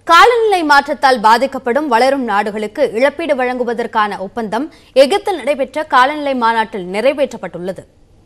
காலநிலை மாற்றத்தால் பாதிக்கப்படும் வளரும் நாடுகளுக்கு இழப்பீடு வழங்குவதற்கான ஒப்பந்தம் எகிப்தில் நடைபெற்ற காலநிலை மாநாட்டில் நிறைவேற்றப்பட்டுள்ளது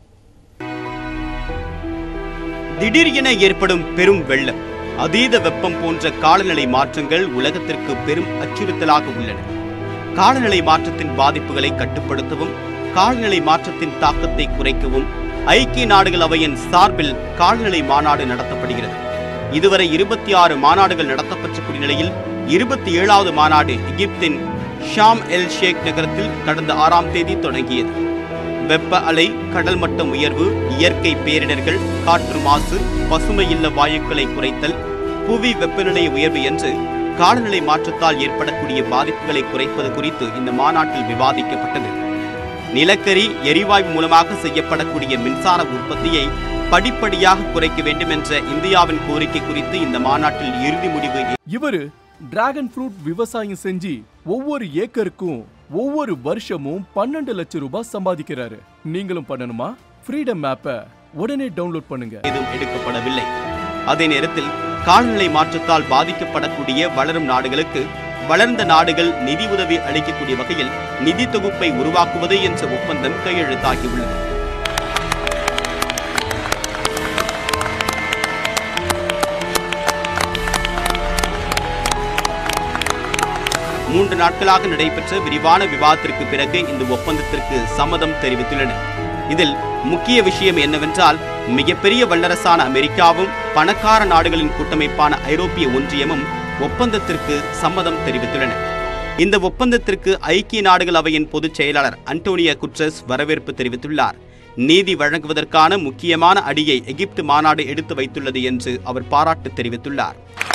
திடீர் என ஏற்படும் பெரும் வெள்ளம் அதீத வெப்பம் போன்ற காலநிலை மாற்றங்கள் உலகத்திற்கு பெரும் அச்சுறுத்தலாக உள்ளன காலநிலை மாற்றத்தின் பாதிப்புகளை கட்டுப்படுத்தவும் காலநிலை மாற்றத்தின் தாக்கத்தை குறைக்கவும் ஐக்கிய நாடுகள் அவையின் சார்பில் காலநிலை மாநாடு நடத்தப்படுகிறது இதுவரை இருபத்தி ஆறு மாநாடுகள் நடத்தப்பட்ட நிலையில் இருபத்தி ஏழாவது மாநாடு எகிப்தின் ஷாம் எல் ஷேக் நகரத்தில் கடந்த ஆறாம் தேதி தொடங்கியது வெப்ப அலை கடல் மட்டம் உயர்வு இயற்கை பேரிடர்கள் காற்று மாசு பசுமை இல்ல வாயுக்களை குறைத்தல் புவி வெப்பநிலை உயர்வு என்று காலநிலை மாற்றத்தால் ஏற்படக்கூடிய பாதிப்புகளை குறைப்பது குறித்து இந்த மாநாட்டில் விவாதிக்கப்பட்டது நிலக்கரி எரிவாயு மூலமாக செய்யப்படக்கூடிய மின்சார உற்பத்தியை படிப்படியாக குறைக்க வேண்டும் என்ற இந்தியாவின் கோரிக்கை குறித்து இந்த மாநாட்டில் இறுதி முடிவு இவரு டிராகன் ஃப்ரூட் விவசாயம் செஞ்சு ஒவ்வொரு ஏக்கருக்கும் ஒவ்வொரு வருஷமும் பன்னெண்டு லட்சம் ரூபாய் சம்பாதிக்கிறாரு நீங்களும் பண்ணணுமா ஃப்ரீடம் ஆப்பை உடனே டவுன்லோட் பண்ணுங்க எதுவும் எடுக்கப்படவில்லை அதே நேரத்தில் காலநிலை மாற்றத்தால் பாதிக்கப்படக்கூடிய வளரும் நாடுகளுக்கு வளர்ந்த நாடுகள் நிதி உதவி அளிக்கக்கூடிய வகையில் நிதி தொகுப்பை உருவாக்குவது என்ற ஒப்பந்தம் கையெழுத்தாகியுள்ளது மூன்று நாட்களாக நடைபெற்ற விரிவான விவாதத்திற்கு பிறகு இந்த ஒப்பந்தத்திற்கு சம்மதம் தெரிவித்துள்ளனர் இதில் முக்கிய விஷயம் என்னவென்றால் மிகப்பெரிய வல்லரசான அமெரிக்காவும் பணக்கார நாடுகளின் கூட்டமைப்பான ஐரோப்பிய ஒன்றியமும் ஒப்பந்தத்திற்கு சம்மதம் தெரிவித்துள்ளன இந்த ஒப்பந்தத்திற்கு ஐக்கிய நாடுகள் அவையின் பொதுச் செயலாளர் அன்டோனியா குட்ரஸ் வரவேற்பு தெரிவித்துள்ளார் நீதி வழங்குவதற்கான முக்கியமான அடியை எகிப்து மாநாடு எடுத்து வைத்துள்ளது என்று அவர் பாராட்டு தெரிவித்துள்ளார்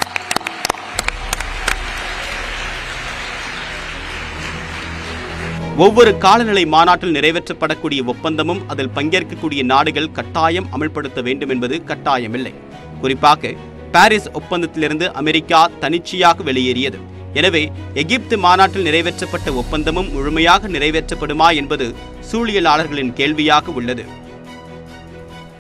ஒவ்வொரு காலநிலை மாநாட்டில் நிறைவேற்றப்படக்கூடிய ஒப்பந்தமும் அதில் பங்கேற்கக்கூடிய நாடுகள் கட்டாயம் அமல்படுத்த வேண்டும் என்பது கட்டாயமில்லை குறிப்பாக பாரிஸ் ஒப்பந்தத்திலிருந்து அமெரிக்கா தனிச்சையாக வெளியேறியது எனவே எகிப்து மாநாட்டில் நிறைவேற்றப்பட்ட ஒப்பந்தமும் முழுமையாக நிறைவேற்றப்படுமா என்பது சூழியலாளர்களின் கேள்வியாக உள்ளது